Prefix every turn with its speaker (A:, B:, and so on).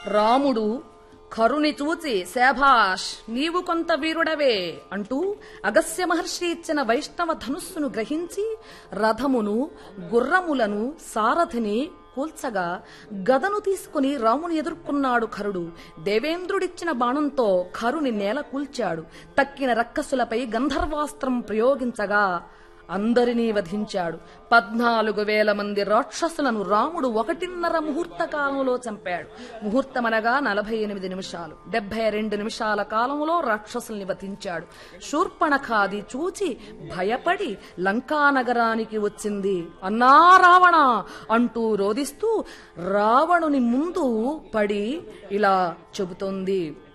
A: రాముడు కరుని చూచి శభాష్ నీవు కొంత వీరుడవే అంటూ అగస్య మహర్షి ఇచ్చిన వైష్ణవ ధనుస్సును గ్రహించి రథమును గుర్రములను సారథిని కూల్చగా గదను తీసుకుని రాముని ఎదుర్కొన్నాడు ఖరుడు దేవేంద్రుడిచ్చిన బాణంతో ఖరుని నేల కూల్చాడు తక్కిన రక్కసులపై గంధర్వాస్త్రం ప్రయోగించగా అందరినీ వధించాడు పద్నాలుగు వేల మంది రాక్షసులను రాముడు ఒకటిన్నర ముహూర్త కాలంలో చంపాడు ముహూర్తమనగా నలభై ఎనిమిది నిమిషాలు డెబ్బై రెండు నిమిషాల కాలంలో రాక్షసుల్ని వధించాడు శూర్పణఖాది చూచి భయపడి లంకానగరానికి వచ్చింది అన్నా రావణ అంటూ రోదిస్తూ రావణుని ముందు పడి ఇలా చెబుతోంది